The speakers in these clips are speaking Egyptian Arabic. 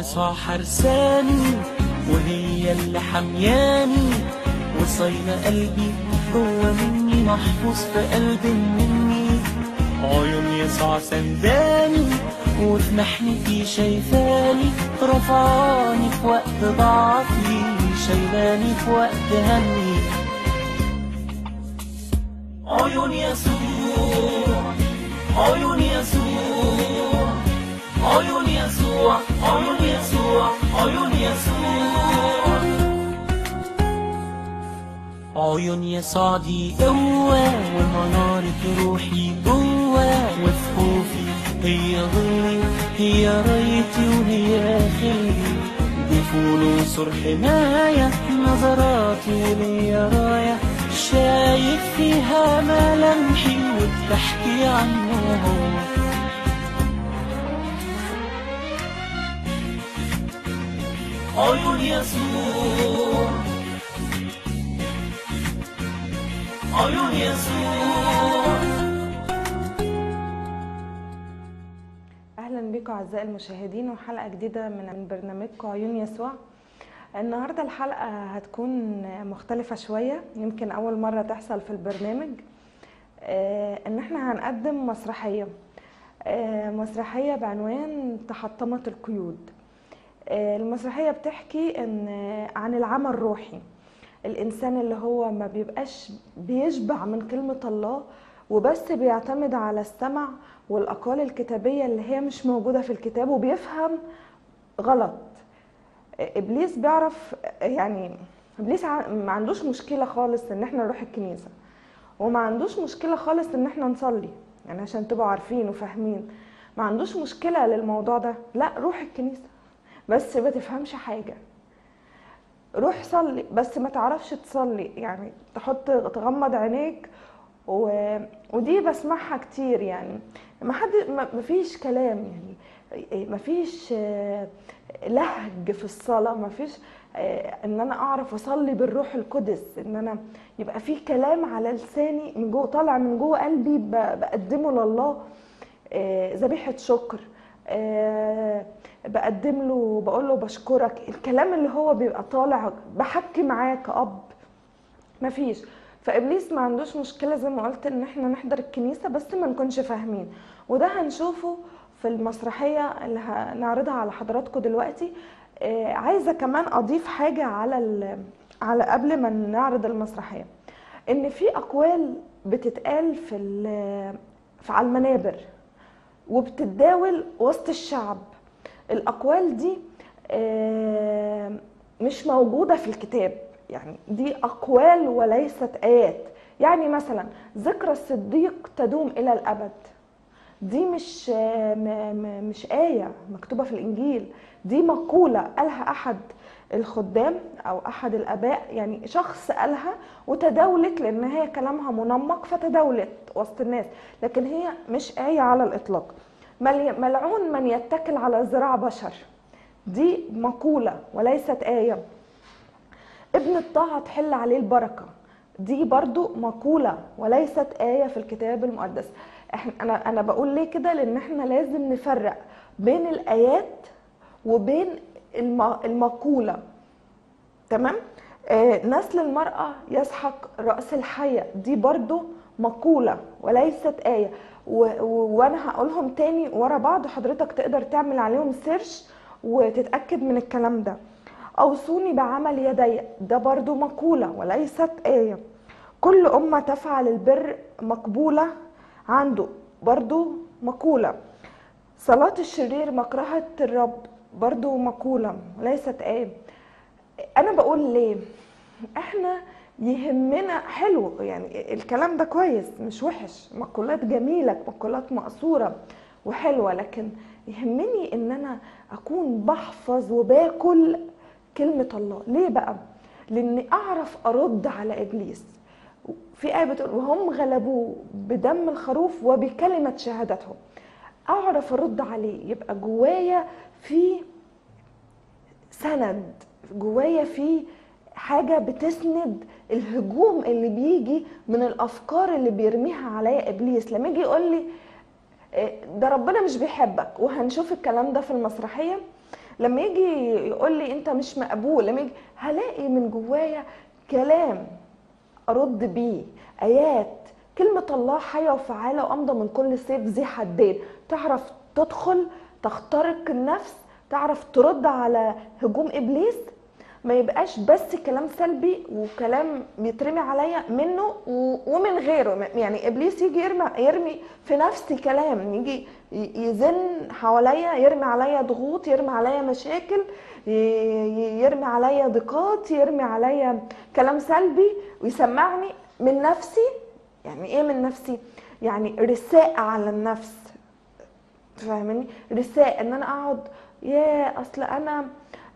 يسوع حرساني وهي اللي حمياني وصاينة قلبي جوه مني محفوظ في قلب مني عيون يسوع سنداني وفي محنتي شايفاني رفعاني في وقت ضعفي شايلاني في وقت همي عيون يسوع عيون يسوع عيون يسوع عيون يسوع عيون يسوع عيون يسوع دي قوة ومنارة روحي جوه وفي خوفي هي ظلي هي رايتي وهي خلي دي فلوس حماية نظراتي ليا راية شايف فيها ملامحي وبتحكي عنه هو عيون يسوع عيون يسوع اهلا بكم اعزائي المشاهدين وحلقه جديده من من برنامجكم عيون يسوع النهارده الحلقه هتكون مختلفه شويه يمكن اول مره تحصل في البرنامج آه، ان احنا هنقدم مسرحيه آه، مسرحيه بعنوان تحطمت القيود آه، المسرحيه بتحكي ان عن العمى الروحي الانسان اللي هو ما بيبقاش بيشبع من كلمه الله وبس بيعتمد على السمع والاقوال الكتابيه اللي هي مش موجوده في الكتاب وبيفهم غلط ابليس بيعرف يعني ابليس ع- ما عندوش مشكله خالص ان احنا نروح الكنيسه وما عندوش مشكله خالص ان احنا نصلي يعني عشان تبقوا عارفين وفاهمين ما عندوش مشكله للموضوع ده لا روح الكنيسه بس ما تفهمش حاجه روح صلي بس ما تعرفش تصلي يعني تحط تغمض عينيك و... ودي بسمعها كتير يعني ما حد ما ما فيش كلام يعني ما فيش آه، لهج في الصلاة ما فيش آه، ان انا اعرف اصلي بالروح القدس ان انا يبقى في كلام على لساني من جوه طالع من جوه قلبي ب- بقدمه لله آه، ذبيحة شكر آه، بقدم له بقول له بشكرك الكلام اللي هو بيبقى طالع بحكي معاه كأب مفيش فابليس ما عندوش مشكله زي ما قلت ان احنا نحضر الكنيسه بس ما نكونش فاهمين وده هنشوفه في المسرحيه اللي هنعرضها على حضراتكم دلوقتي آه، عايزه كمان اضيف حاجه على ال- على قبل ما نعرض المسرحيه ان في اقوال بتتقال في ال- في على المنابر وبتتداول وسط الشعب الاقوال دي آه، مش موجوده في الكتاب يعني دي اقوال وليست ايات يعني مثلا ذكرى الصديق تدوم الى الابد دي مش آه، م- م- مش ايه مكتوبه في الانجيل دي مقوله قالها احد الخدام او احد الاباء يعني شخص قالها وتداولت لان هي كلامها منمق فتداولت وسط الناس لكن هي مش ايه على الاطلاق ملي- ملعون من يتكل على ذراع بشر دي مقوله وليست ايه ابن الطاعة تحل عليه البركة دي برضو مقولة وليست آية في الكتاب المقدس احنا انا انا بقول ليه كده لان احنا لازم نفرق بين الآيات وبين الم- المقولة تمام آه نسل المرأة يسحق رأس الحية دي برضو مقولة وليست آية و... و... وأنا هقولهم تاني ورا بعض حضرتك تقدر تعمل عليهم سيرش وتتأكد من الكلام ده أوصوني بعمل يدي ده برضو مقولة وليست آية كل أمة تفعل البر مقبولة عنده برضو مقولة صلاة الشرير مكرهة الرب برضو مقولة وليست آية انا بقول ليه احنا يهمنا حلو يعني الكلام ده كويس مش وحش مقولات جميلة مقولات مقصورة وحلوة لكن يهمني ان انا اكون بحفظ وباكل كلمة الله ليه بقى لاني اعرف ارد على ابليس في آية بتقول وهم غلبوه بدم الخروف وبكلمة شهادتهم أعرف أرد عليه يبقى جوايا في سند جوايا في حاجة بتسند الهجوم اللي بيجي من الأفكار اللي بيرميها عليا إبليس لما يجي يقول لي إيه، ده ربنا مش بيحبك وهنشوف الكلام ده في المسرحية لما يجي يقول لي انت مش مقبول لما يجي هلاقي من جوايا كلام ارد بيه ايات كلمه الله حيه وفعاله وامضى من كل سيف ذي حدين تعرف تدخل تخترق النفس تعرف ترد على هجوم ابليس ما يبقاش بس كلام سلبي وكلام بيترمي عليا منه و- ومن غيره يعني ابليس يجي يرمي يرمي في نفسي كلام يجي ي- يزن حواليا يرمي عليا ضغوط يرمي عليا مشاكل ي- ي- يرمي عليا ضيقات يرمي عليا كلام سلبي ويسمعني من نفسي يعني ايه من نفسي يعني رساء على النفس فاهماني رساء ان انا اقعد يا اصل انا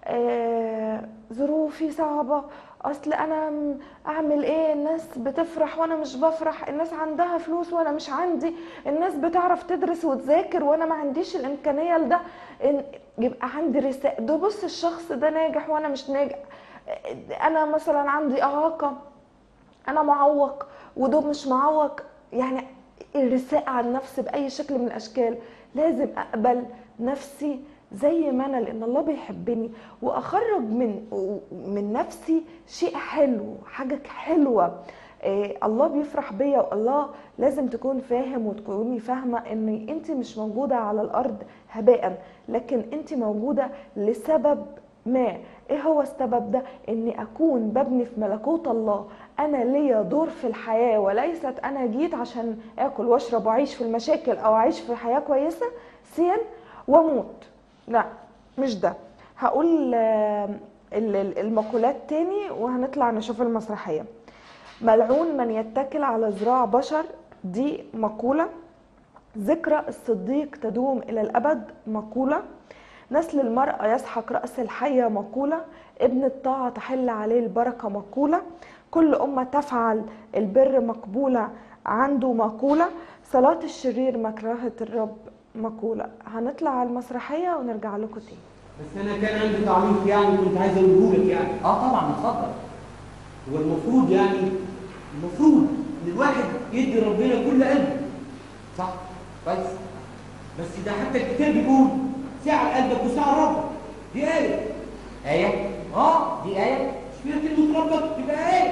آه، ظروفي صعبة اصل انا م- اعمل ايه الناس بتفرح وانا مش بفرح الناس عندها فلوس وانا مش عندي الناس بتعرف تدرس وتذاكر وانا ما عنديش الامكانية لده إن يبقى عندي رساء ده بص الشخص ده ناجح وانا مش ناجح آه، انا مثلا عندي اعاقة انا معوق ودول مش معوق يعني الرساء على النفس باي شكل من الاشكال لازم اقبل نفسي زي ما انا لان الله بيحبني واخرج من من نفسي شيء حلو حاجه حلوه إيه الله بيفرح بيا والله لازم تكون فاهم وتكوني فاهمه ان انت مش موجوده على الارض هباء لكن انت موجوده لسبب ما ايه هو السبب ده اني اكون ببني في ملكوت الله انا ليا دور في الحياه وليست انا جيت عشان اكل واشرب واعيش في المشاكل او اعيش في حياه كويسه سين واموت لا مش ده هقول آه، ال- ال- المقولات تاني وهنطلع نشوف المسرحيه ملعون من يتكل على ذراع بشر دي مقوله ذكرى الصديق تدوم إلى الأبد مقولة نسل المرأة يسحق رأس الحية مقولة ابن الطاعة تحل عليه البركة مقولة كل أمة تفعل البر مقبولة عنده مقولة صلاة الشرير مكرهة الرب مقولة هنطلع على المسرحية ونرجع لكم تاني بس انا كان عندي تعليق يعني كنت عايز اقوله لك يعني اه طبعا اتفضل هو المفروض يعني المفروض ان الواحد يدي ربنا كل قلبه صح كويس بس ده حتى الكتاب بيقول ساعة قلبك وساعة ربك دي آية آية اه دي آية مش فيها كلمة ربك تبقى آية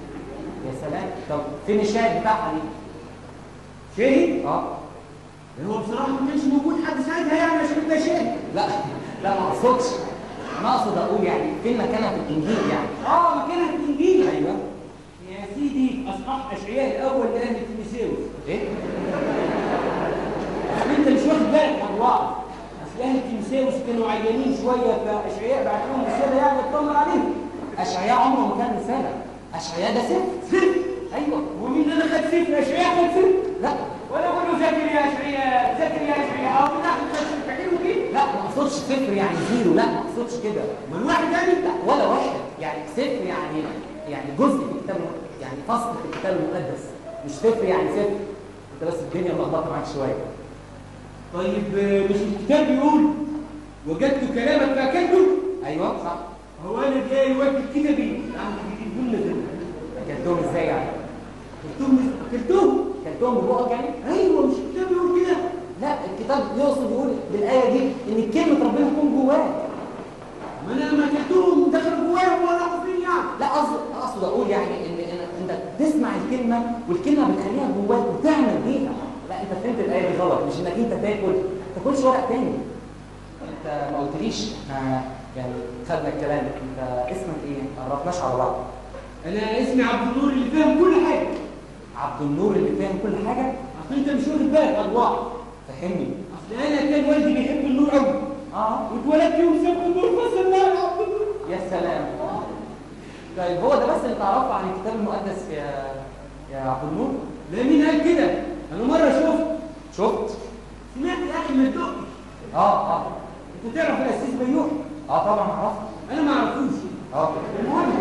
يا سلام طب فين الشاهد بتاعها دي شاهد اه هو بصراحة ما كانش موجود حد ساعتها يعني عشان يبقى شاهد لا لا ما اقصدش انا اقصد اقول يعني فين مكانها في الانجيل يعني اه مكانها في الإنجيل ايوه يا سيدي أصحاح أشعياء الأول لأهل تيموثاوس ايه يعني أنت مش واخد بالك عن الوعظ أصل أهل تيموثاوس كانوا عيانين شوية فأشعياء بعت لهم رسالة يعني يطمن عليهم اشعياء عمره ما كان رساله اشعياء ده سفر سر ايوه ومين اللي خد سفر أشعياء خد سر لا ولا اقول له ذاكر يا اشعياء ذاكر يا اشعياء او بتاخد نفس حلو كده لا ما اقصدش صفر يعني زيرو لا ما اقصدش كده من واحد تاني لا ولا واحد يعني صفر يعني يعني جزء في الكتاب المقدس يعني فصل في الكتاب المقدس مش صفر يعني صفر انت بس الدنيا ملخبطه معاك شويه طيب آه، مش الكتاب بيقول وجدت كلامك فاكلته ايوه صح هو انا جاي واكل كده بيه يعني بيجيبوا لنا ده اكلتهم ازاي يعني قلتهم اكلتهم اكلتهم ببقك يعني ايوه مش الكتاب بيقول كده لا الكتاب يقصد يقول بالايه دي ان كلمه ربنا تكون جواك ما انا لما اكلتهم دخلوا جوايا وما راحوا فين يعني لا اقصد اقصد اقول يعني ان ان انت تسمع الكلمه والكلمه بتخليها جواك وتعمل بيها لا انت فهمت الايه دي غلط مش انك انت تاكل ما تاكلش ورق تاني انت ما قلتليش احنا يعني خدنا الكلام انت اسمك ايه؟ ما عرفناش على بعض انا اسمي عبد النور اللي فاهم كل حاجه عبد النور اللي فاهم كل حاجه اصل انت مش واخد بالك عن الوعظ فهمني اصل انا كان والدي بيحب النور قوي اه واتولدت يوم سبت النور فسماه يا عبد النور يا سلام طيب هو ده بس اللي تعرفه عن الكتاب المقدس يا يا عبد النور لا مين قال كده انا مره شفت شفت سمعت يا اخي من دقي اه اه انت تعرف الاسيس بيوح اه طبعا عرفت انا ما اعرفوش اه المهم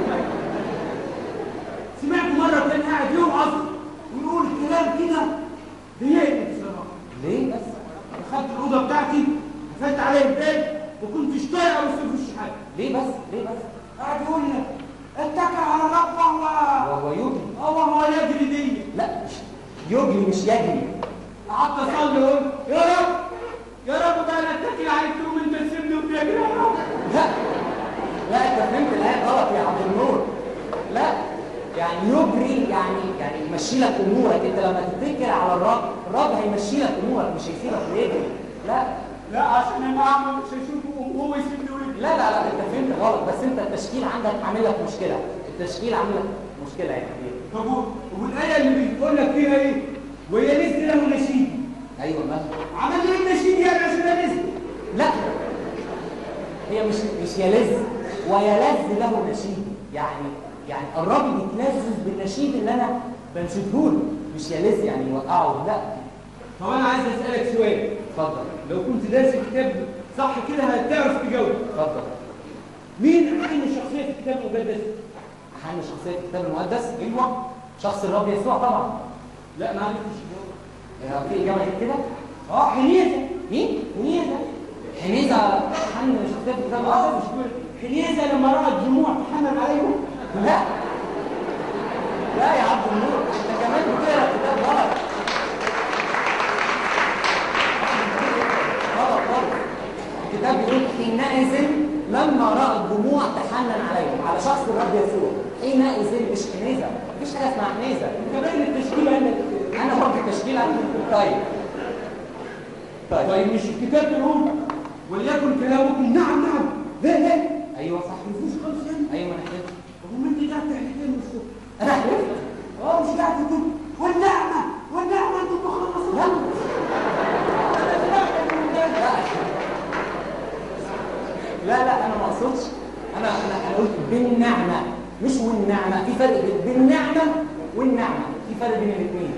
سمعت مره كان قاعد يوعظ ويقول كلام كده ضايقني بصراحه ليه بس دخلت الاوضه بتاعتي قفلت عليا الباب وكنتش طايق ابص في وش حد ليه بس ليه بس قاعد يقول لي اتكل على الرب وهو وهو يجري هو هو يجري دي لا يجري مش يجري قعدت اصلي اقول يا رب يا رب بقى انا اتكل عليك تقوم انت تسيبني بيجري وراه لا لا انت فهمت الايه غلط يا عبد النور لا يعني يجري يعني يعني يمشي لك امورك انت لما تتكل على الرب الرب هيمشي لك امورك مش هيسيبك ويجري لا لا عشان انا اعمل مش هيشوفه وهو يسيبني ويجري لا لا لا انت فهمت غلط بس انت التشكيل عندك عامل لك مشكله التشكيل عامل لك مشكله يا كبير طب و- والايه اللي بيقول لك فيها ايه؟ ويلز له نشيد ايوه ماشي عمل لي ايه النشيد يعني عشان يلز؟ لا هي مش مش يلذ ويلذ له نشيد يعني يعني الرب بيتلذذ بالنشيد اللي انا بنشده له مش يلذ يعني يوقعه لا طب انا عايز اسالك سؤال اتفضل لو كنت دارس الكتاب صح كده هتعرف تجاوب اتفضل مين احسن شخصيه في الكتاب المقدس؟ اهم شخصيه الكتاب المقدس ايوه شخص الرب يسوع طبعا لا ما عرفتش اجاوب آه، في اجابه غير كده اه حنيزه مين حنيزه حميزه اهم شخصيه في الكتاب اه المقدس مش كده حنيزه لما رأت الجموع تحمل عليهم لا لا يا عبد النور انت كمان بتقرا الكتاب غلط غلط غلط الكتاب بيقول حينئذ لما راى الجموع تحنن عليهم على شخص الرب يسوع حينئذ مش حنيزه مفيش حاجه اسمها حنيزه انت باين التشكيل عندك انا برضه التشكيل عندي طيب طيب طيب مش الكتاب بيقول وليكن كلامكم نعم نعم لا لا ايوه صح ما فيهوش خالص يعني ايوه انا حلفت طب وما انت قاعد تحلفين من الصبح انا حلفت اه مش قاعد تقول والنعمه والنعمه انتم مخلصين لا لا لا انا ما اقصدش انا انا انا قلت بالنعمه مش والنعمه في فرق بين بالنعمه والنعمه في فرق بين الاثنين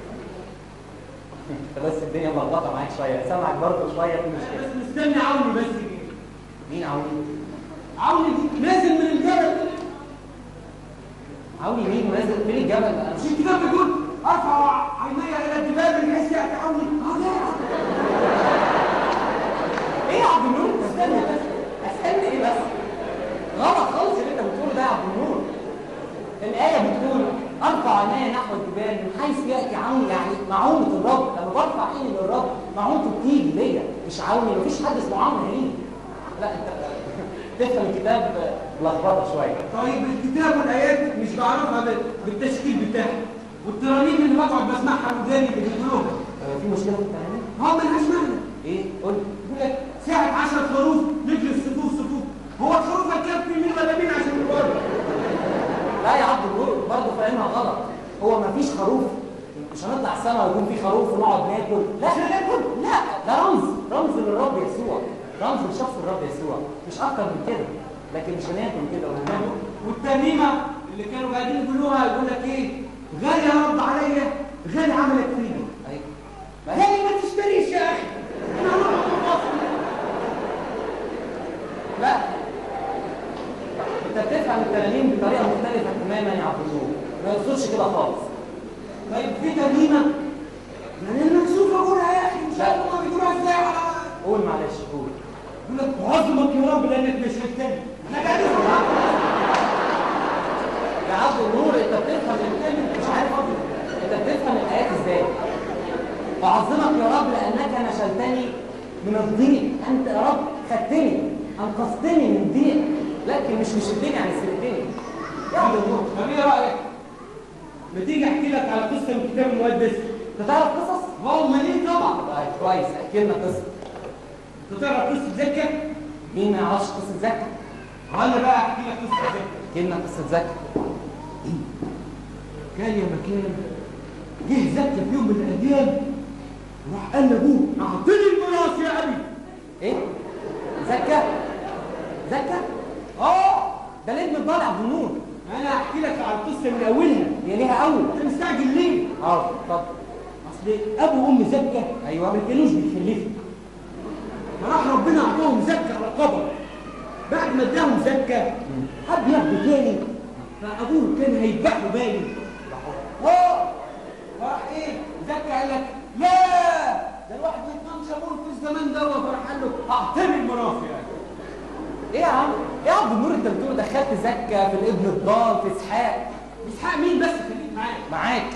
انت بس الدنيا ملخبطه معاك شويه سامعك برضه شويه في مشكله بس مستني عوني بس كده. مين عوني عوني دي نازل من الجبل عوني مين ونازل فين الجبل انا مش الكتاب بيقول ارفع عيني الى الجبال من حيث ياتي عوني اه لا ايه يا عبد النور استنى بس استنى ايه بس غلط خالص اللي انت بتقوله ده يا عبد النور الايه بتقول ارفع عيني نحو الجبال من حيث ياتي عوني يعني معونه الرب لما برفع عيني للرب معونته بتيجي ليا مش عوني مفيش حد اسمه عون هيجي لا انت تفهم الكتاب لخبطه شويه طيب الكتاب والايات مش بعرفها بال- بالتشكيل بتاعها والترانيم اللي بقعد بسمعها وداني اللي بيقولوها آه، في مشكله في التعليم اه ملهاش معنى ايه قول لي. يقول لك ساعة 10 خروف نجري الصفوف صفوف هو الخروف هتكفي مين ولا مين عشان يقول لا يا عبد النور برضه فاهمها غلط هو مفيش خروف مش هنطلع السما ويكون في خروف ونقعد ناكل لا عشان ناكل لا ده رمز رمز للرب يسوع رمز لشخص الرب يسوع مش اكتر من كده لكن مش هناكل كده وناكل والترنيمة اللي كانوا قاعدين يقولوها يقول لك ايه غالي يا رب عليا غالي عملك فيا ايوه غالي ما تشتريش يا اخي انا هروح مصر لا انت بتفهم الترانيم بطريقه مختلفه تماما يا عبد النور ما يقصدش كده خالص طيب في ترنيمة يعني انا مكسوف اقولها يا اخي مش لا. عارف هما بيقولوها ازاي على قول معلش قول يقول لك عظمك يا رب لانك مش هتاني احنا قاعدين يا عبد النور انت بتفهم الكلمه مش عارف اقول انت بتفهم الايات ازاي اعظمك يا رب لانك نشلتني من الضيق انت يا رب خدتني انقذتني من ضيق لكن مش نشلتني يعني سبتني يا عبد النور طب ايه رايك؟ ما تيجي احكي لك على قصه من الكتاب المقدس انت تعرف قصص؟ والله ليه طبعا طيب كويس احكي لنا قصه انت تعرف قصه زكا؟ مين ما يعرفش قصه زكا؟ انا بقى احكي لك قصه زكا احكي لنا قصه زكا كان يا مكان جه زكا في يوم من الايام وراح قال لابوه اعطيني الميراث يا ابي ايه؟ زكا؟ زكا؟ اه ده الابن الضال عبد النور انا احكي لك على القصه من اولها هي ليها اول انت مستعجل ليه؟ اه طب اصل ابو وام زكا أيوة. ما كانوش بيخلفوا فراح ربنا اعطاهم زكا على قبر بعد ما اداهم زكا حب ياخده تاني فابوه كان هيذبحه بالي اه وراح ايه زكا قال لك لا ده الواحد ما يفهمش ابوه في الزمان دوت فراح قال له اعطيني الميراث يعني ايه يا عم؟ ايه يا عبد النور انت بتقول دخلت زكا في الابن الضال في اسحاق اسحاق مين بس خليك معايا معاك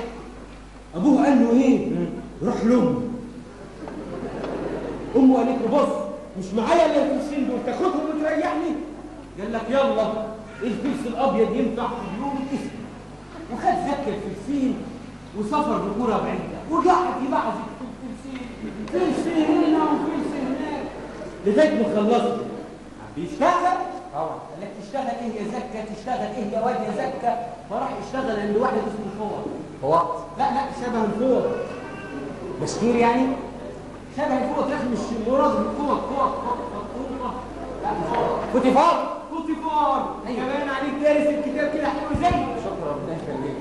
ابوه قال له ايه روح لامه امه قالت له بص مش معايا الا الفلسين دول تاخدهم وتريحني قال لك يلا الفلس الابيض ينفع في اليوم الاسود وخد زكى الفلسين وسافر بكوره بعيده وقعد يبعزق في الفلسين فلسين هنا وفلسين هناك لغايه ما خلصت بيشتغل طبعا قال لك تشتغل ايه يا زكا تشتغل ايه يا واد يا زكا فراح يشتغل عند واحد اسمه فوض هو لا لا شبه الفوض بشكير يعني شبه الفوض يا اخي مش مراد الفوض فوض فوض فوض لا فوض فوتيفار بوتيفار أيوة. كمان عليك دارس الكتاب كده حلو زي شكرا ربنا يخليك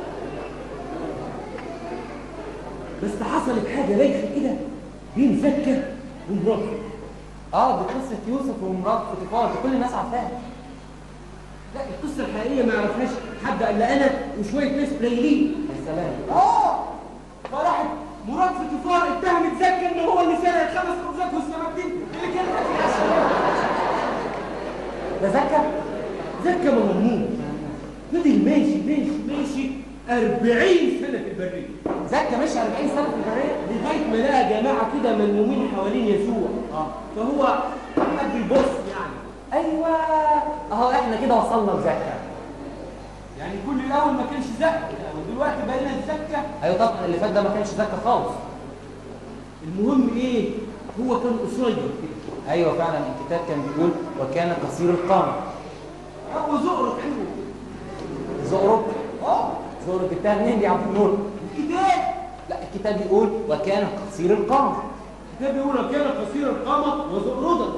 بس حصلت حاجه بايخه كده بين زكا ومراته اه دي قصه يوسف ومرات فوتيفار دي كل الناس عارفاها لا القصه الحقيقيه ما يعرفهاش حد الا انا وشويه ناس قليلين يا سلام اه فراحت مراد فوتيفار اتهمت زكا ان هو اللي سرق الخمس خبزات والسمكتين اللي كانت في العشاء ده زكا زكا ممنون فضل ماشي ماشي ماشي 40 سنه في البريه زكا مش 40 سنه في البريه لغايه ما لقى جماعه كده ملمومين حوالين يسوع اه فهو حب البص يعني ايوه اهو احنا كده وصلنا لزكا يعني كل الاول ما كانش زكا ودلوقتي بقينا الزكا ايوه طبعا اللي فات ده ما كانش زكا خالص المهم ايه هو كان قصير كده ايوه فعلا الكتاب كان بيقول وكان قصير القامه هو زقرق حلو زقرب اه زقرب جبتها منين دي يا عبد النور الكتاب لا الكتاب بيقول وكان قصير القامه الكتاب بيقول كان قصير القامه وزقردا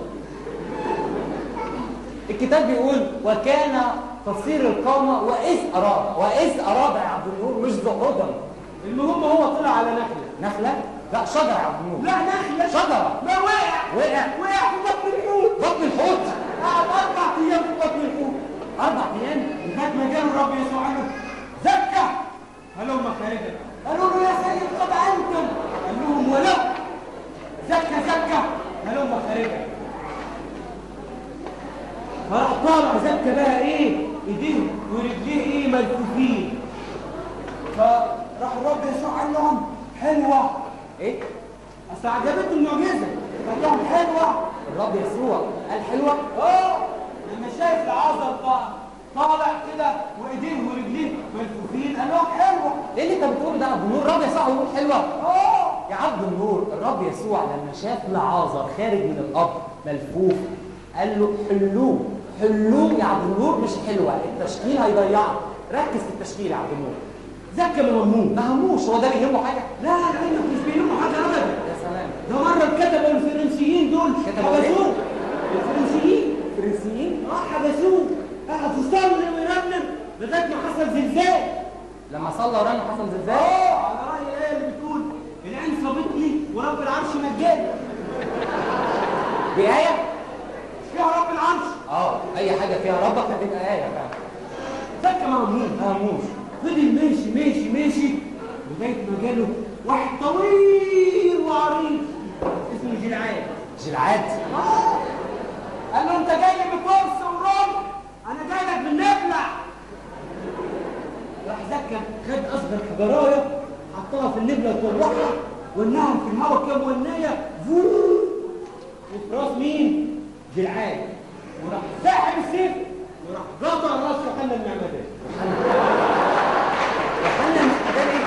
الكتاب بيقول وكان قصير القامه واذ اراد واذ اراد يا عبد النور مش زقردا المهم هو طلع على نخله نخله لا شجره يا عبد النور لا نخله شجره ما وقع وقع وقع في بطن الحوت بطن الحوت قعد اربع ايام في بطن الحوت اربع ايام لغايه ما جاله الرب يسوع قال له زكى هلم خارجا قالوا له يا سيد قد انتم قال لهم ولو زكى زكى هلم خارجا فراح طالع زكى بقى ايه ايديه ورجليه ايه ملفوفين فراح الرب يسوع قال لهم حلوه ايه اصل عجبته المعجزه قال لهم حلوه الرب يسوع قال حلوه اه لما شايف العذر طالع طالع كده وايديه ورجليه ملفوفين قال لهم حلوه ايه اللي انت بتقوله ده يا عبد النور الرب يسوع يقول حلوه اه يا عبد النور الرب يسوع لما شاف لعازر خارج من القبر ملفوف قال له حلوه حلوه يا عبد النور مش حلوه التشكيل هيضيعك ركز في التشكيل يا عبد النور زكى مهموم ما هموش هو ده بيهمه حاجه لا لانه مش بيهمه حاجه ابدا يا سلام ده مره الكتبه الفرنسيين دول كتبوا ايه؟ حبسوه الفرنسيين فرنسيين اه حبسوه قعد يصلي ويرنم لغايه ما حصل زلزال لما صلى ورن حصل زلزال اه على راي الايه اللي بتقول العين صابتني ورب العرش مجاني دي ايه فيها رب العرش اه اي حاجه فيها ربك هتبقى ايه فعلا زكى مهموم ما هموش فضل ماشي ماشي ماشي لغايه ما جاله واحد طويل وعريض اسمه جلعان جلعاد آه. قال له انت جاي لي بكرسي ورمح انا جاي لك بالنبلع راح زكى خد اصغر حجرايه حطها في النبله وطلعها ونهم في الهواء كام ونايه فووو وفي راس مين؟ جلعان وراح ساحب السيف وراح قطع راس يوحنا المعمدان يوحنا المعمدان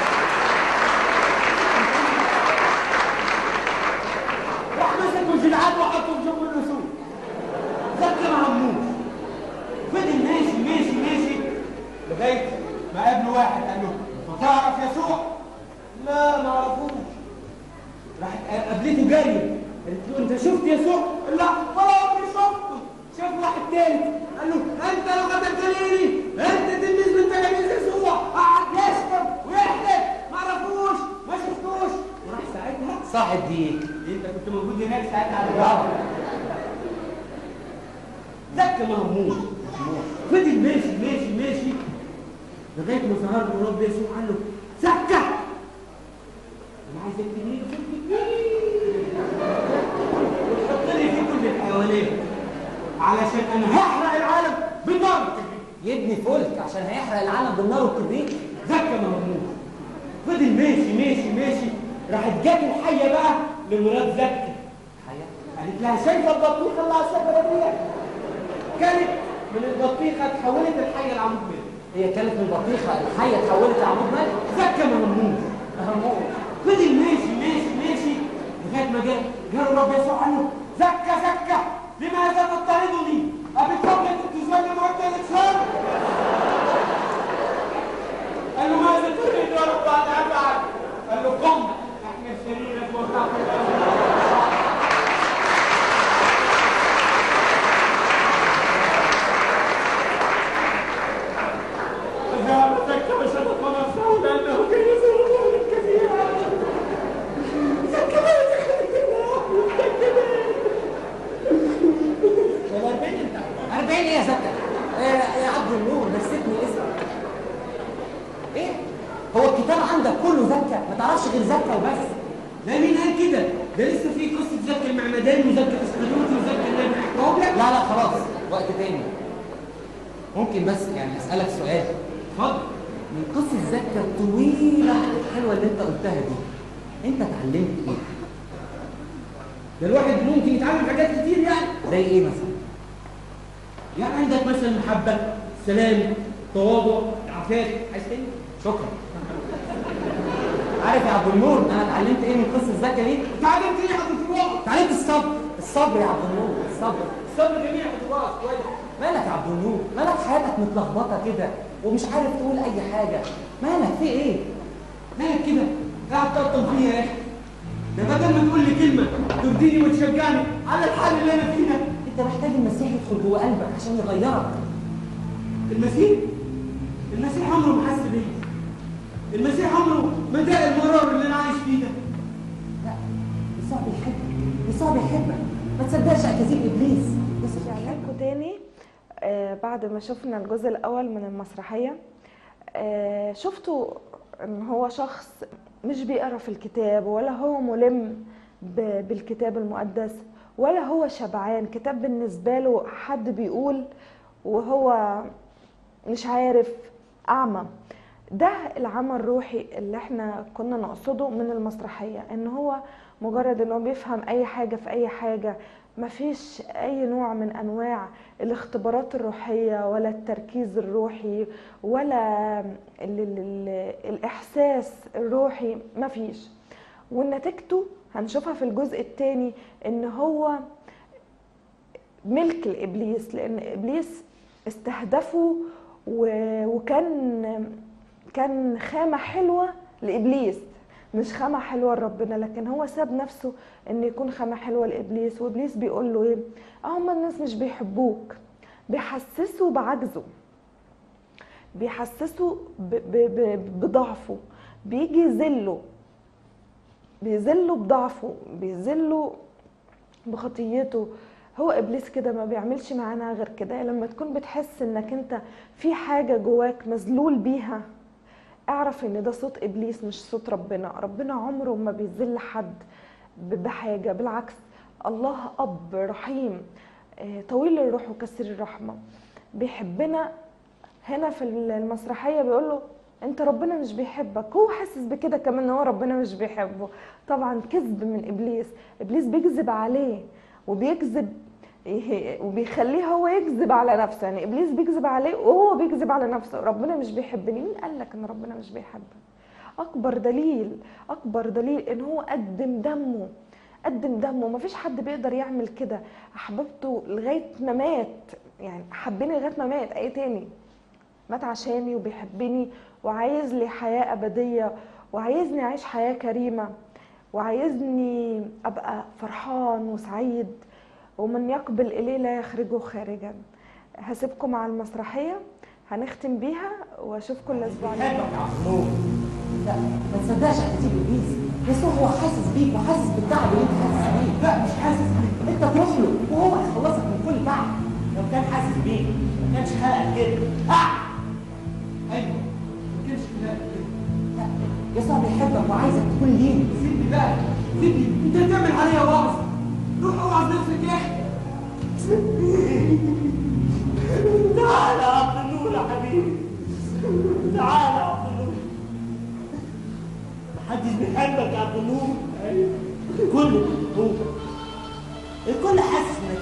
راح مسكوا الجلعان وحطوا في جنب الاسود زكى ما هموش فضل ماشي ماشي ماشي لغايه ما قابله واحد قال له انت تعرف يسوع؟ لا ما اعرفوش راحت قابلته جاريه قالت له انت شفت يسوع؟ قال لا ولا عمري شفته شاف واحد تاني قال له انت لو قتلتني انت تلميذ من تلاميذ يسوع قعد يشتم ويحلف ما عرفوش ما شفتوش وراح ساعتها صاحب ديك انت كنت موجود هناك ساعتها على البحر زكى مهموم فضل ماشي ماشي ماشي لغايه ما ظهر له الرب يسوع قال له زكى انا عايزك تبني لي فيلم كبير وتحط لي فيه كل الحيوانات علشان انا هحرق العالم بالنار يبني فلك عشان هيحرق العالم بالنار والكبريت زكى مهموم فضل ماشي ماشي ماشي راحت جت الحيه بقى لمرات زكي حياة قالت لها شايفه البطيخه اللي على الشجره دي كانت من البطيخه اتحولت الحيه لعمود ملك هي كانت من البطيخه الحيه اتحولت لعمود ملك زكى مهموم أهموه. فضل ماشي ماشي ماشي لغايه ما جاء جاء الرب يسوع قال له زكى زكى لماذا تضطهدني؟ أبتحب أن تزوج مرات الإنسان؟ قال له ماذا تريد يا رب أن أفعل؟ قال له قم احمل سريرك وارتاح فذهب زكى وشفق نفسه لأنه كان يزور مالا كثيرا زكى ما يتخذ الله زكى 40 ايه يا زكا؟ إيه يا عبد النور نسيتني اسمك ايه؟ هو الكتاب عندك كله زكا ما تعرفش غير زكا وبس لا مين قال كده؟ ده لسه في قصة زكي المعمداني وزكي اسكندوتي وزكي النبي احكيهم لك؟ لا لا خلاص وقت تاني ممكن بس يعني اسالك سؤال اتفضل من قصه زكا الطويله الحلوه اللي انت قلتها دي انت اتعلمت ايه؟ ده الواحد ممكن يتعلم حاجات كتير يعني زي ايه مثلا؟ يعني عندك مثلا المحبة السلام تواضع العفاف عايز تاني؟ شكرا عارف يا عبد النور انا اتعلمت ايه من قصه زكا دي؟ اتعلمت ايه يا حضرة الواقع؟ اتعلمت الصبر الصبر يا عبد النور الصبر الصبر جميل يا حضرة الواقع كويس مالك يا عبد النور مالك حياتك متلخبطه كده ومش عارف تقول اي حاجه مالك في ايه مالك كده؟ قاعد تقطم فيها يا اخي ده بدل ما تقول لي كلمة ترضيني وتشجعني على الحال اللي انا فيه ده انت محتاج المسيح يدخل جوه قلبك عشان يغيرك المسيح المسيح عمره ما حس بيا المسيح عمره ما داق المرار اللي انا عايش فيه ده لا يسوع بيحبك يسوع بيحبك ما تصدقش اكاذيب ابليس يسوع رجعنا لكم تاني آه بعد ما شفنا الجزء الاول من المسرحيه آه شفتوا ان هو شخص مش بيقرا في الكتاب ولا هو ملم ب- بالكتاب المقدس ولا هو شبعان كتاب بالنسبه له حد بيقول وهو مش عارف اعمى ده العمى الروحي اللي احنا كنا نقصده من المسرحيه ان هو مجرد انه بيفهم اي حاجه في اي حاجه مفيش اي نوع من انواع الاختبارات الروحيه ولا التركيز الروحي ولا ال ال ال الاحساس الروحي مفيش ونتيجته هنشوفها في الجزء الثاني ان هو ملك لابليس لان ابليس استهدفه و- وكان كان خامه حلوه لابليس مش خامه حلوه لربنا لكن هو ساب نفسه ان يكون خامه حلوه لابليس وابليس بيقول له ايه اه هم الناس مش بيحبوك بيحسسوا بعجزه بيحسسوا ب- ب- ب- بضعفه بيجي يذله بيذله بضعفه بيذله بخطيته هو ابليس كده ما بيعملش معانا غير كده لما تكون بتحس انك انت في حاجه جواك مذلول بيها اعرف ان ده صوت ابليس مش صوت ربنا ربنا عمره ما بيذل حد ب- بحاجه بالعكس الله اب رحيم آه، طويل الروح وكثير الرحمه بيحبنا هنا في المسرحيه بيقول له انت ربنا مش بيحبك هو حاسس بكده كمان ان هو ربنا مش بيحبه طبعا كذب من ابليس ابليس بيكذب عليه وبيكذب إيه- وبيخليه هو يكذب على نفسه يعني ابليس بيكذب عليه وهو بيكذب على نفسه ربنا مش بيحبني مين قال لك ان ربنا مش بيحبك اكبر دليل اكبر دليل ان هو قدم دمه قدم دمه مفيش حد بيقدر يعمل كده احببته لغايه ما مات يعني حبني لغايه ما مات ايه تاني مات عشاني وبيحبني وعايز لي حياه ابديه وعايزني اعيش حياه كريمه وعايزني ابقى فرحان وسعيد ومن يقبل اليه لا يخرجه خارجا هسيبكم مع المسرحيه هنختم بيها واشوفكم الاسبوع الجاي بحبك يا عبد النور لا ما تصدقش اكاذيب ابليس يسوع هو حاسس بيك وحاسس بالتعب اللي انت حاسس بيه لا مش حاسس بيك انت تروح له وهو هيخلصك من كل تعب لو كان حاسس بيك ما كانش خلقك كده ها ايوه ما كانش خلقك كده لا يسوع بيحبك وعايزك تكون ليه سيبني بقى سيبني انت بتعمل عليا وعظ روح اوعظ نفسك يا اخي تعالى يا عبد النور يا حبيبي تعالى يا عبد النور محدش بيحبك يا عبد النور كله هو انت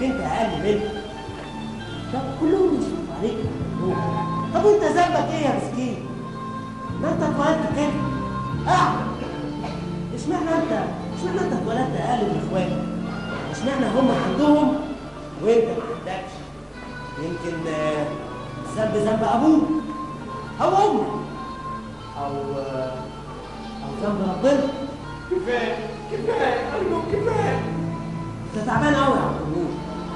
انك انت اقل منه طب كلهم يشوفوا عليك يا طب وانت ذنبك ايه يا مسكين؟ ما انت اتولدت كده اعمى اشمعنى انت اشمعنى انت اتولدت اقل من اخواتك؟ اشمعنى هم عندهم وانت ما عندكش؟ يمكن آه، الذنب ذنب ابوك او امك او آه، او ذنب ربنا كفايه كفايه ارجوك كفايه انت تعبان قوي يا عبد النور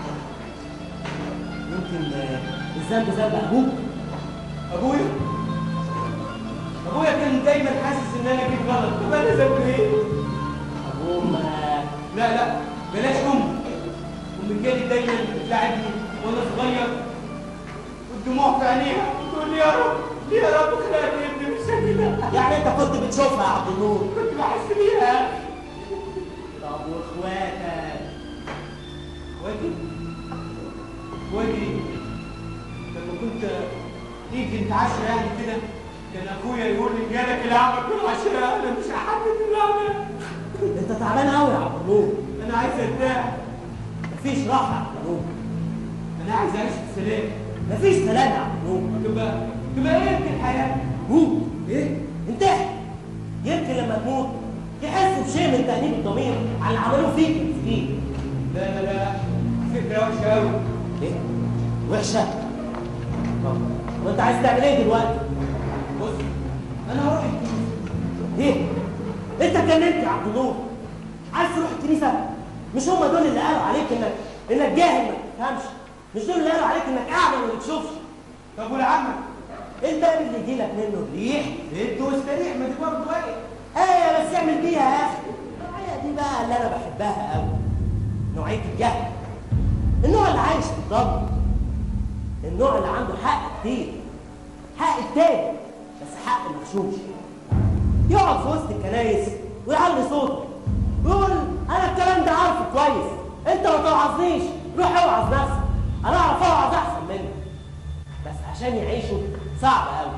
يمكن آه، الذنب ذنب ابوك ابويا ابويا كان دايما حاسس ان انا جيت غلط طب انا ذنبي ايه؟ ابوهم آه، لا لا بلاش ام امي كانت دايما بتلاعبني وانا صغير والدموع في عينيها تقول لي يا رب ليه يا رب خلقني ابني بالشكل ده يعني انت كنت بتشوفها يا عبد النور كنت بحس بيها طب واخواتك اخواتي اخواتي لما كنت نيجي نتعشى يعني كده كان اخويا يقول لي جالك العمى في العشاء انا مش هحدد العمى انت تعبان قوي يا عبد النور انا عايز ارتاح مفيش راحه يا عبد النور انا عايز اعيش في سلام مفيش سلام يا عبد النور تبقى تبقى ايه في الحياه؟ موت ايه انتحر يمكن لما تموت تحس بشيء من تأنيب الضمير على اللي عملوه فيك المسكين لا لا لا فكره وحشه قوي ايه وحشه طب وانت عايز تعمل ايه دلوقتي بص انا هروح الكنيسه ايه انت اتجننت يا عبد النور عايز تروح الكنيسه مش هم دول اللي قالوا عليك انك انك جاهل ما تفهمش مش دول اللي قالوا عليك انك اعمى ما بتشوفش طب والعمى الباب اللي يجي لك منه الريح اد واستريح ما دي برضه ايه ايه بس اعمل بيها يا اخي النوعيه دي بقى اللي انا بحبها قوي نوعيه الجهل النوع اللي عايش في الضلمه النوع اللي عنده حق كتير حق التاني بس حق مغشوش يقعد في وسط الكنايس ويعلي صوته ويقول انا الكلام ده عارفه كويس انت ما توعظنيش روح اوعظ نفسك انا اعرف اوعظ احسن منك بس عشان يعيشوا صعب قوي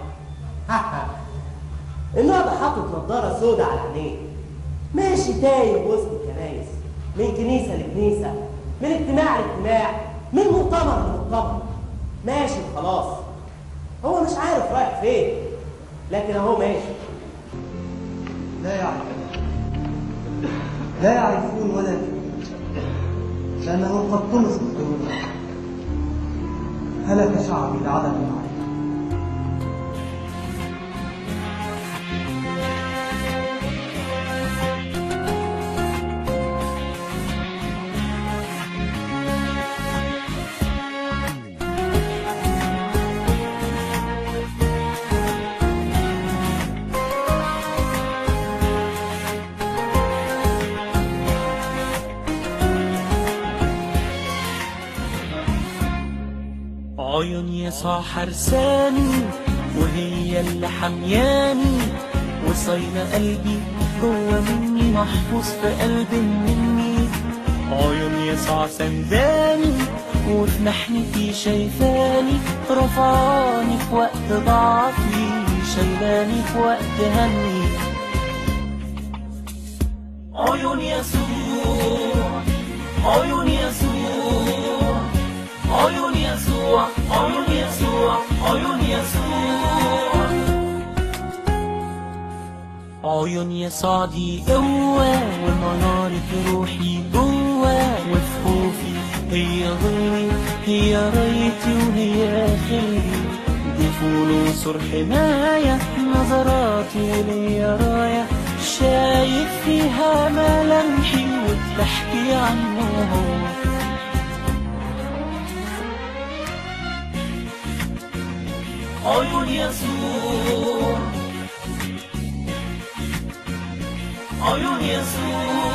النوع ده حاطط نظاره سودة على عينيه ماشي تايه وسط الكنايس من كنيسه لكنيسه من اجتماع لاجتماع من مؤتمر لمؤتمر ماشي خلاص هو مش عارف رايح فين لكن اهو ماشي لا يعرفون لا يعرفون ولا يفهمون لأنه قد طمس القلوب هلك شعبي لعدم المعرفة عيون يسوع حرساني وهي اللي حمياني وصايلة قلبي جوه مني محفوظ في قلب مني عيون يسوع سنداني وفي محنتي شايفاني رفعاني في وقت ضعفي شايلاني في وقت همي عيون يسوع عيون يسوع عيون يسوع عيون يسوع عيون يسوع عيون يسوع دي قوة ومنارة روحي جوه وفي خوفي هي ظلي هي رايتي وهي خيري دي فلوس حماية نظراتي ليا راية شايف فيها ملامحي وبتحكي عنه هو عيون يسوع عيون يسوع